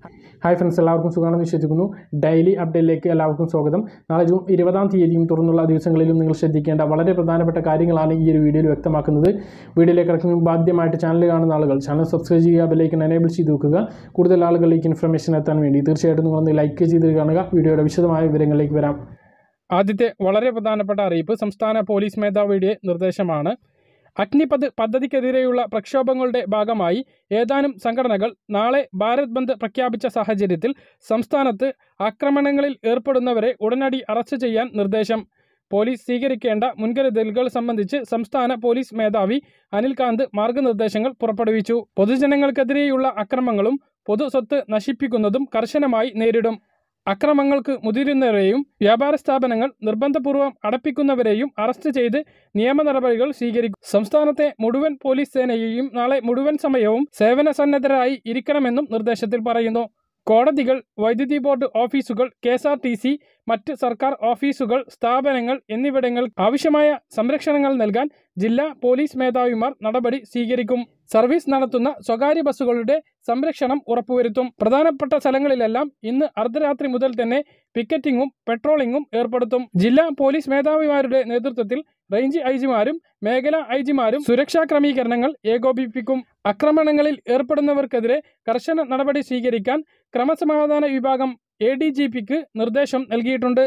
hi friends എല്ലാവർക്കും സുഖമാണെന്ന് വിശ്വസിക്കുന്നു ഡെയിലി അപ്ഡേറ്റിലേക്ക് എല്ലാവർക്കും സ്വാഗതം നാളെ ജൂൺ ഇരുപതാം തീയതിയും തുറന്നുള്ള ദിവസങ്ങളിലും നിങ്ങൾ ശ്രദ്ധിക്കേണ്ട വളരെ പ്രധാനപ്പെട്ട കാര്യങ്ങളാണ് ഈ ഒരു വീഡിയോയിൽ വ്യക്തമാക്കുന്നത് വീഡിയോയിലേക്ക് കിടക്കുന്ന ബാധ്യമായിട്ട് ചാനൽ കാണുന്ന ആളുകൾ ചാനൽ സബ്സ്ക്രൈബ് ചെയ്യുക ബെല്ലൈക്കൻ എനേബിൾ ചെയ്ത് വെക്കുക കൂടുതൽ ആളുകളിലേക്ക് ഇൻഫർമേഷൻ എത്താൻ വേണ്ടി തീർച്ചയായിട്ടും നിങ്ങളൊന്ന് ലൈക്ക് ചെയ്ത് കാണുക വീഡിയോയുടെ വിശദമായ വിവരങ്ങളിലേക്ക് വരാം ആദ്യത്തെ വളരെ പ്രധാനപ്പെട്ട അറിയിപ്പ് സംസ്ഥാന പോലീസ് മേധാവിയുടെ നിർദ്ദേശമാണ് അഗ്നിപത് പദ്ധതിക്കെതിരെയുള്ള പ്രക്ഷോഭങ്ങളുടെ ഭാഗമായി ഏതാനും സംഘടനകൾ നാളെ ഭാരത് ബന്ദ് പ്രഖ്യാപിച്ച സാഹചര്യത്തിൽ സംസ്ഥാനത്ത് ആക്രമണങ്ങളിൽ ഏർപ്പെടുന്നവരെ ഉടനടി അറസ്റ്റ് ചെയ്യാൻ നിർദ്ദേശം പോലീസ് സ്വീകരിക്കേണ്ട മുൻകരുതലുകൾ സംബന്ധിച്ച് സംസ്ഥാന പോലീസ് മേധാവി അനിൽകാന്ത് മാർഗനിർദ്ദേശങ്ങൾ പുറപ്പെടുവിച്ചു പൊതുജനങ്ങൾക്കെതിരെയുള്ള അക്രമങ്ങളും പൊതുസ്വത്ത് നശിപ്പിക്കുന്നതും കർശനമായി നേരിടും അക്രമങ്ങൾക്ക് മുതിരുന്നവരെയും വ്യാപാര സ്ഥാപനങ്ങൾ നിർബന്ധപൂർവ്വം അടപ്പിക്കുന്നവരെയും അറസ്റ്റ് ചെയ്ത് നിയമ നടപടികൾ സ്വീകരിക്കും സംസ്ഥാനത്തെ മുഴുവൻ പോലീസ് സേനയെയും നാളെ മുഴുവൻ സമയവും സേവന സന്നദ്ധരായി ഇരിക്കണമെന്നും നിർദ്ദേശത്തിൽ പറയുന്നു കോടതികൾ വൈദ്യുതി ബോർഡ് ഓഫീസുകൾ K S R T C മറ്റ് സർക്കാർ ഓഫീസുകൾ സ്ഥാപനങ്ങൾ എന്നിവിടങ്ങൾ ആവശ്യമായ സംരക്ഷണങ്ങൾ നൽകാൻ ജില്ലാ പോലീസ് മേധാവിമാർ നടപടി സ്വീകരിക്കും സർവീസ് നടത്തുന്ന സ്വകാര്യ ബസ്സുകളുടെ സംരക്ഷണം ഉറപ്പുവരുത്തും പ്രധാനപ്പെട്ട സ്ഥലങ്ങളിലെല്ലാം ഇന്ന് അർദ്ധരാത്രി മുതൽ തന്നെ പിക്കറ്റിംഗും പെട്രോളിംഗും ഏർപ്പെടുത്തും ജില്ലാ പോലീസ് മേധാവിമാരുടെ നേതൃത്വത്തിൽ റേഞ്ച് ഐ ജിമാരും മേഖലാ ഐ ജിമാരും സുരക്ഷാ ക്രമീകരണങ്ങൾ ഏകോപിപ്പിക്കും ആക്രമണങ്ങളിൽ ഏർപ്പെടുന്നവർക്കെതിരെ കർശന നടപടി സ്വീകരിക്കാൻ ക്രമസമാധാന വിഭാഗം എ ഡി ജി പിക്ക് നിർദ്ദേശം നൽകിയിട്ടുണ്ട്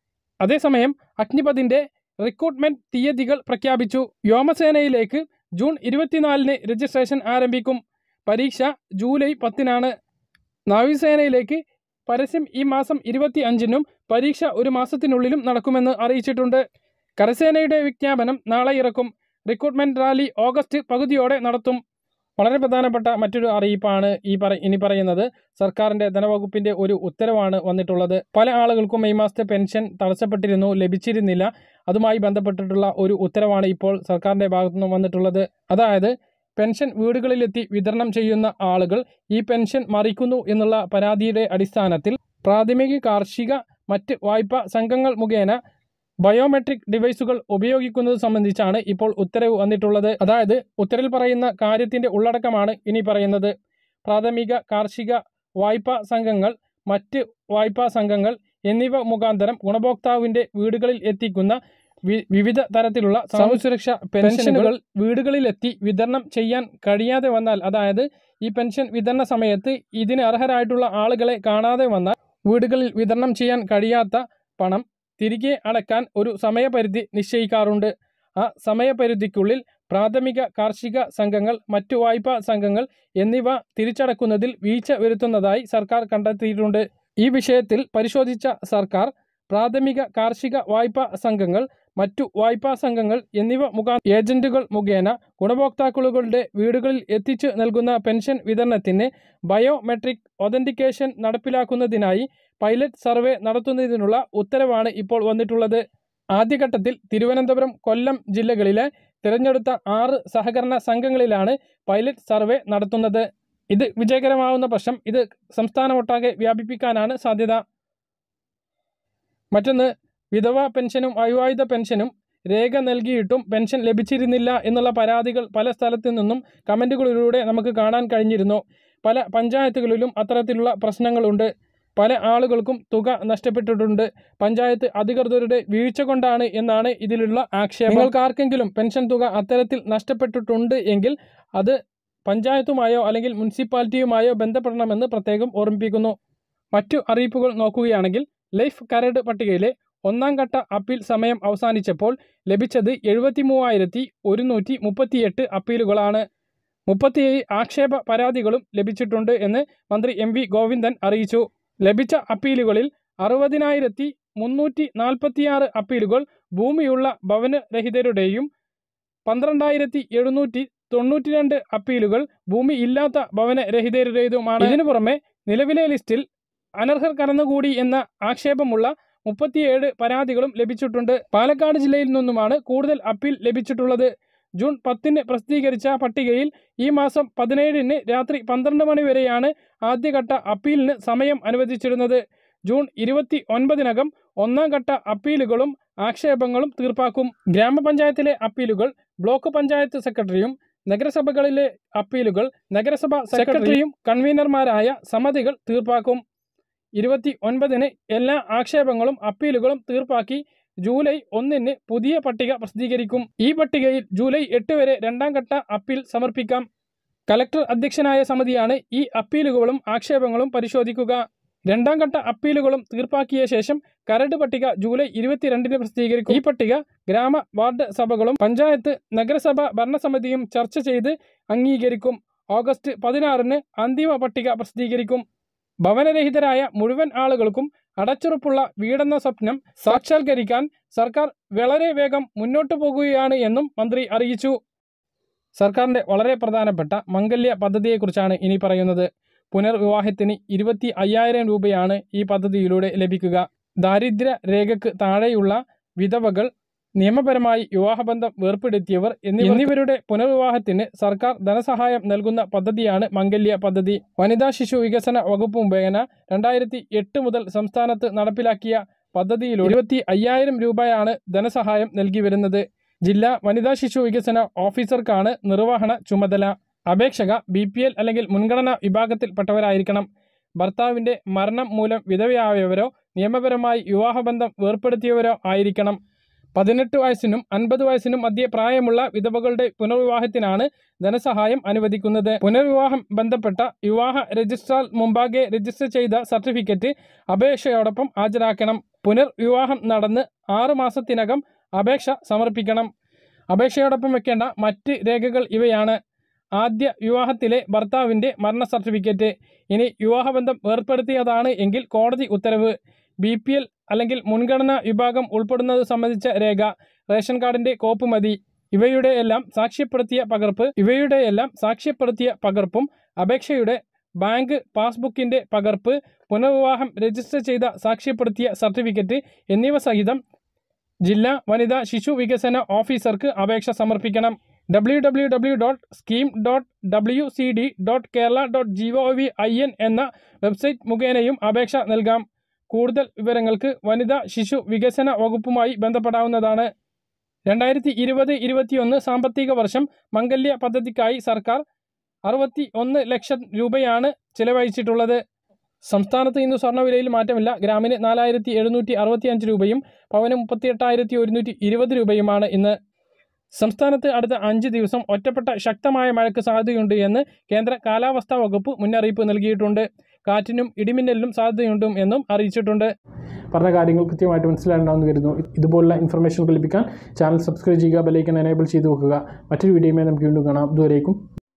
അതേസമയം അഗ്നിപഥിന്റെ റിക്രൂട്ട്മെന്റ് തീയതികൾ പ്രഖ്യാപിച്ചു വ്യോമസേനയിലേക്ക് ജൂൺ ഇരുപത്തിനാലിന് രജിസ്ട്രേഷൻ ആരംഭിക്കും പരീക്ഷ ജൂലൈ പത്തിനാണ് നാവികസേനയിലേക്ക് പരസ്യം ഈ മാസം ഇരുപത്തി അഞ്ചിനും പരീക്ഷ ഒരു മാസത്തിനുള്ളിലും നടക്കുമെന്ന് അറിയിച്ചിട്ടുണ്ട് കരസേനയുടെ വിജ്ഞാപനം നാളെ ഇറക്കും റിക്രൂട്ട്മെന്റ് റാലി ഓഗസ്റ്റ് പകുതിയോടെ നടത്തും വളരെ പ്രധാനപ്പെട്ട മറ്റൊരു അറിയിപ്പാണ് ഈ പറ ഇനി പറയുന്നത് സർക്കാരിൻ്റെ ധനവകുപ്പിൻ്റെ ഒരു ഉത്തരവാണ് വന്നിട്ടുള്ളത് പല ആളുകൾക്കും ഈ മാസത്തെ പെൻഷൻ തടസ്സപ്പെട്ടിരുന്നു ലഭിച്ചിരുന്നില്ല അതുമായി ബന്ധപ്പെട്ടിട്ടുള്ള ഒരു ഉത്തരവാണ് ഇപ്പോൾ സർക്കാരിൻ്റെ ഭാഗത്തുനിന്ന് വന്നിട്ടുള്ളത് അതായത് പെൻഷൻ വീടുകളിലെത്തി വിതരണം ചെയ്യുന്ന ആളുകൾ ഈ പെൻഷൻ മറിക്കുന്നു എന്നുള്ള പരാതിയുടെ അടിസ്ഥാനത്തിൽ പ്രാഥമിക കാർഷിക മറ്റ് വായ്പാ സംഘങ്ങൾ മുഖേന ബയോമെട്രിക് ഡിവൈസുകൾ ഉപയോഗിക്കുന്നത് സംബന്ധിച്ചാണ് ഇപ്പോൾ ഉത്തരവ് വന്നിട്ടുള്ളത് അതായത് ഉത്തരവിൽ പറയുന്ന കാര്യത്തിന്റെ ഉള്ളടക്കമാണ് ഇനി പറയുന്നത് പ്രാഥമിക കാർഷിക വായ്പാ സംഘങ്ങൾ മറ്റ് വായ്പാ സംഘങ്ങൾ എന്നിവ മുഖാന്തരം ഗുണഭോക്താവിന്റെ വീടുകളിൽ എത്തിക്കുന്ന വി- വിവിധ തരത്തിലുള്ള സാമൂഹ്യ സുരക്ഷ പെൻഷനുകൾ വീടുകളിലെത്തി വിതരണം ചെയ്യാൻ കഴിയാതെ വന്നാൽ അതായത് ഈ പെൻഷൻ വിതരണ സമയത്ത് ഇതിന് അർഹരായിട്ടുള്ള ആളുകളെ കാണാതെ വന്നാൽ വീടുകളിൽ വിതരണം ചെയ്യാൻ കഴിയാത്ത പണം തിരികെ അടക്കാൻ ഒരു സമയപരിധി നിശ്ചയിക്കാറുണ്ട് ആ സമയപരിധിക്കുള്ളിൽ പ്രാഥമിക കാർഷിക സംഘങ്ങൾ മറ്റു വായ്പാ സംഘങ്ങൾ എന്നിവ തിരിച്ചടക്കുന്നതിൽ വീഴ്ച വരുത്തുന്നതായി സർക്കാർ കണ്ടെത്തിയിട്ടുണ്ട് ഈ വിഷയത്തിൽ പരിശോധിച്ച സർക്കാർ പ്രാഥമിക കാർഷിക വായ്പാ സംഘങ്ങൾ മറ്റു വായ്പാ സംഘങ്ങൾ എന്നിവ മുഖാ ഏജന്റുകൾ മുഖേന ഗുണഭോക്താക്കളുടെ വീടുകളിൽ എത്തിച്ചു നൽകുന്ന പെൻഷൻ വിതരണത്തിന് ബയോമെട്രിക് ഒതന്റിക്കേഷൻ നടപ്പിലാക്കുന്നതിനായി പൈലറ്റ് സർവേ നടത്തുന്നതിനുള്ള ഉത്തരവാണ് ഇപ്പോൾ വന്നിട്ടുള്ളത് ആദ്യഘട്ടത്തിൽ തിരുവനന്തപുരം കൊല്ലം ജില്ലകളിലെ തിരഞ്ഞെടുത്ത ആറ് സഹകരണ സംഘങ്ങളിലാണ് പൈലറ്റ് സർവേ നടത്തുന്നത് ഇത് വിജയകരമാവുന്ന പക്ഷം ഇത് സംസ്ഥാനമൊട്ടാകെ വ്യാപിപ്പിക്കാനാണ് സാധ്യത മറ്റൊന്ന് വിധവ പെൻഷനും അവിവാഹിത പെൻഷനും രേഖ നൽകിയിട്ടും പെൻഷൻ ലഭിച്ചിരുന്നില്ല എന്നുള്ള പരാതികൾ പല സ്ഥലത്തു നിന്നും കമൻറ്റുകളിലൂടെ നമുക്ക് കാണാൻ കഴിഞ്ഞിരുന്നു പല പഞ്ചായത്തുകളിലും അത്തരത്തിലുള്ള പ്രശ്നങ്ങളുണ്ട് പല ആളുകൾക്കും തുക നഷ്ടപ്പെട്ടിട്ടുണ്ട് പഞ്ചായത്ത് അധികൃതരുടെ വീഴ്ച കൊണ്ടാണ് എന്നാണ് ഇതിലുള്ള ആക്ഷേപം നിങ്ങൾക്ക് ആർക്കെങ്കിലും പെൻഷൻ തുക അത്തരത്തിൽ നഷ്ടപ്പെട്ടിട്ടുണ്ട് എങ്കിൽ അത് പഞ്ചായത്തുമായോ അല്ലെങ്കിൽ മുനിസിപ്പാലിറ്റിയുമായോ ബന്ധപ്പെടണമെന്ന് പ്രത്യേകം ഓർമ്മിപ്പിക്കുന്നു മറ്റു അറിയിപ്പുകൾ നോക്കുകയാണെങ്കിൽ ലൈഫ് കരട് പട്ടികയിലെ ഒന്നാം ഘട്ട അപ്പീൽ സമയം അവസാനിച്ചപ്പോൾ ലഭിച്ചത് എഴുപത്തി മൂവായിരത്തി ഒരുന്നൂറ്റി മുപ്പത്തിയെട്ട് അപ്പീലുകളാണ് മുപ്പത്തിയേഴ് ആക്ഷേപ പരാതികളും ലഭിച്ചിട്ടുണ്ട് എന്ന് മന്ത്രി എം വി ഗോവിന്ദൻ അറിയിച്ചു ലഭിച്ച അപ്പീലുകളിൽ അറുപതിനായിരത്തി മുന്നൂറ്റി നാൽപ്പത്തിയാറ് അപ്പീലുകൾ ഭൂമിയുള്ള ഭവനരഹിതരുടെയും പന്ത്രണ്ടായിരത്തി എഴുന്നൂറ്റി തൊണ്ണൂറ്റി രണ്ട് അപ്പീലുകൾ ഭൂമി ഇല്ലാത്ത ഭവനരഹിതരുടേതുമാണ് ഇതിനു പുറമെ നിലവിലെ ലിസ്റ്റിൽ അനർഹർ കടന്നുകൂടി എന്ന ആക്ഷേപമുള്ള മുപ്പത്തിയേഴ് പരാതികളും ലഭിച്ചിട്ടുണ്ട് പാലക്കാട് ജില്ലയിൽ നിന്നുമാണ് കൂടുതൽ അപ്പീൽ ലഭിച്ചിട്ടുള്ളത് ജൂൺ പത്തിന് പ്രസിദ്ധീകരിച്ച പട്ടികയിൽ ഈ മാസം പതിനേഴിന് രാത്രി പന്ത്രണ്ട് മണി വരെയാണ് ആദ്യഘട്ട അപ്പീലിന് സമയം അനുവദിച്ചിരുന്നത് ജൂൺ ഇരുപത്തി ഒൻപതിനകം ഒന്നാം ഘട്ട അപ്പീലുകളും ആക്ഷേപങ്ങളും തീർപ്പാക്കും ഗ്രാമപഞ്ചായത്തിലെ അപ്പീലുകൾ ബ്ലോക്ക് പഞ്ചായത്ത് സെക്രട്ടറിയും നഗരസഭകളിലെ അപ്പീലുകൾ നഗരസഭ സെക്രട്ടറിയും കൺവീനർമാരായ സമിതികൾ തീർപ്പാക്കും ഇരുപത്തി ഒൻപതിന് എല്ലാ ആക്ഷേപങ്ങളും അപ്പീലുകളും തീർപ്പാക്കി ജൂലൈ ഒന്നിന് പുതിയ പട്ടിക പ്രസിദ്ധീകരിക്കും ഈ പട്ടികയിൽ ജൂലൈ എട്ട് വരെ രണ്ടാം ഘട്ട അപ്പീൽ സമർപ്പിക്കാം കലക്ടർ അധ്യക്ഷനായ സമിതിയാണ് ഈ അപ്പീലുകളും ആക്ഷേപങ്ങളും പരിശോധിക്കുക രണ്ടാം ഘട്ട അപ്പീലുകളും തീർപ്പാക്കിയ ശേഷം കരട് പട്ടിക ജൂലൈ ഇരുപത്തിരണ്ടിന് പ്രസിദ്ധീകരിക്കും ഈ പട്ടിക ഗ്രാമ വാർഡ് സഭകളും പഞ്ചായത്ത് നഗരസഭ ഭരണസമിതിയും ചർച്ച ചെയ്ത് അംഗീകരിക്കും ഓഗസ്റ്റ് പതിനാറിന് അന്തിമ പട്ടിക പ്രസിദ്ധീകരിക്കും ഭവനരഹിതരായ മുഴുവൻ ആളുകൾക്കും അടച്ചുറപ്പുള്ള വീടെന്ന സ്വപ്നം സാക്ഷാത്കരിക്കാൻ സർക്കാർ വളരെ വേഗം മുന്നോട്ടു പോകുകയാണ് എന്നും മന്ത്രി അറിയിച്ചു സർക്കാരിൻ്റെ വളരെ പ്രധാനപ്പെട്ട മംഗല്യ പദ്ധതിയെക്കുറിച്ചാണ് ഇനി പറയുന്നത് പുനർവിവാഹത്തിന് ഇരുപത്തി അയ്യായിരം രൂപയാണ് ഈ പദ്ധതിയിലൂടെ ലഭിക്കുക ദാരിദ്ര്യ രേഖയ്ക്ക് താഴെയുള്ള വിധവകൾ നിയമപരമായി വിവാഹബന്ധം വേർപ്പെടുത്തിയവർ എന്നിവർ എന്നിവരുടെ പുനർവിവാഹത്തിന് സർക്കാർ ധനസഹായം നൽകുന്ന പദ്ധതിയാണ് മംഗല്യ പദ്ധതി വനിതാ ശിശു വികസന വകുപ്പ് മുഖേന രണ്ടായിരത്തി എട്ട് മുതൽ സംസ്ഥാനത്ത് നടപ്പിലാക്കിയ പദ്ധതിയിലൂടെ ഇരുപത്തി അയ്യായിരം രൂപയാണ് ധനസഹായം നൽകി വരുന്നത് ജില്ലാ വനിതാ ശിശു വികസന ഓഫീസർക്കാണ് നിർവഹണ ചുമതല അപേക്ഷക ബി പി എൽ അല്ലെങ്കിൽ മുൻഗണനാ വിഭാഗത്തിൽപ്പെട്ടവരായിരിക്കണം ഭർത്താവിൻ്റെ മരണം മൂലം വിധവയായവരോ നിയമപരമായി വിവാഹബന്ധം വേർപ്പെടുത്തിയവരോ ആയിരിക്കണം പതിനെട്ട് വയസ്സിനും അൻപത് വയസ്സിനും മധ്യേ പ്രായമുള്ള വിധവകളുടെ പുനർവിവാഹത്തിനാണ് ധനസഹായം അനുവദിക്കുന്നത് പുനർവിവാഹം ബന്ധപ്പെട്ട വിവാഹ രജിസ്ട്രാർ മുമ്പാകെ രജിസ്റ്റർ ചെയ്ത സർട്ടിഫിക്കറ്റ് അപേക്ഷയോടൊപ്പം ഹാജരാക്കണം പുനർവിവാഹം നടന്ന് ആറ് മാസത്തിനകം അപേക്ഷ സമർപ്പിക്കണം അപേക്ഷയോടൊപ്പം വെക്കേണ്ട മറ്റ് രേഖകൾ ഇവയാണ് ആദ്യ വിവാഹത്തിലെ ഭർത്താവിൻ്റെ മരണ സർട്ടിഫിക്കറ്റ് ഇനി വിവാഹബന്ധം ഏർപ്പെടുത്തിയതാണ് എങ്കിൽ കോടതി ഉത്തരവ് ബി പി എൽ അല്ലെങ്കിൽ മുൻഗണനാ വിഭാഗം ഉൾപ്പെടുന്നത് സംബന്ധിച്ച രേഖ റേഷൻ കാർഡിൻ്റെ കോപ്പ് മതി ഇവയുടെയെല്ലാം സാക്ഷ്യപ്പെടുത്തിയ പകർപ്പ് ഇവയുടെയെല്ലാം സാക്ഷ്യപ്പെടുത്തിയ പകർപ്പും അപേക്ഷയുടെ ബാങ്ക് പാസ്ബുക്കിൻ്റെ പകർപ്പ് പുനർവിവാഹം രജിസ്റ്റർ ചെയ്ത സാക്ഷ്യപ്പെടുത്തിയ സർട്ടിഫിക്കറ്റ് എന്നിവ സഹിതം ജില്ലാ വനിതാ ശിശു വികസന ഓഫീസർക്ക് അപേക്ഷ സമർപ്പിക്കണം W W W dot scheme dot W C D dot Kerala dot G O V I N എന്ന വെബ്സൈറ്റ് മുഖേനയും അപേക്ഷ നൽകാം കൂടുതൽ വിവരങ്ങൾക്ക് വനിതാ ശിശു വികസന വകുപ്പുമായി ബന്ധപ്പെടാവുന്നതാണ് രണ്ടായിരത്തി ഇരുപത് ഇരുപത്തിയൊന്ന് സാമ്പത്തിക വർഷം മംഗല്യ പദ്ധതിക്കായി സർക്കാർ അറുപത്തി ഒന്ന് ലക്ഷം രൂപയാണ് ചിലവഴിച്ചിട്ടുള്ളത് സംസ്ഥാനത്ത് ഇന്ന് സ്വർണ്ണവിലയിൽ മാറ്റമില്ല ഗ്രാമിന് നാലായിരത്തി എഴുന്നൂറ്റി അറുപത്തി അഞ്ച് രൂപയും പവന് മുപ്പത്തി എട്ടായിരത്തി ഒരുന്നൂറ്റി ഇരുപത് രൂപയുമാണ് ഇന്ന് സംസ്ഥാനത്ത് അടുത്ത അഞ്ച് ദിവസം ഒറ്റപ്പെട്ട ശക്തമായ മഴയ്ക്ക് സാധ്യതയുണ്ട് എന്ന് കേന്ദ്ര കാലാവസ്ഥാ വകുപ്പ് മുന്നറിയിപ്പ് നൽകിയിട്ടുണ്ട് കാറ്റിനും ഇടിമിന്നലിനും സാധ്യതയുണ്ടും എന്നും അറിയിച്ചിട്ടുണ്ട് പറഞ്ഞ കാര്യങ്ങൾ കൃത്യമായിട്ട് മനസ്സിലായിട്ടുണ്ടാവുമെന്ന് കരുതുന്നു ഇതുപോലുള്ള ഇൻഫർമേഷൻ ലഭിക്കാൻ ചാനൽ സബ്സ്ക്രൈബ് ചെയ്യുക ബെലൈക്കൻ എനേബിൾ ചെയ്ത് വെക്കുക മറ്റൊരു വീഡിയോയുമായി നമുക്ക് വീണ്ടും കാണാം ഇതുവരേക്കും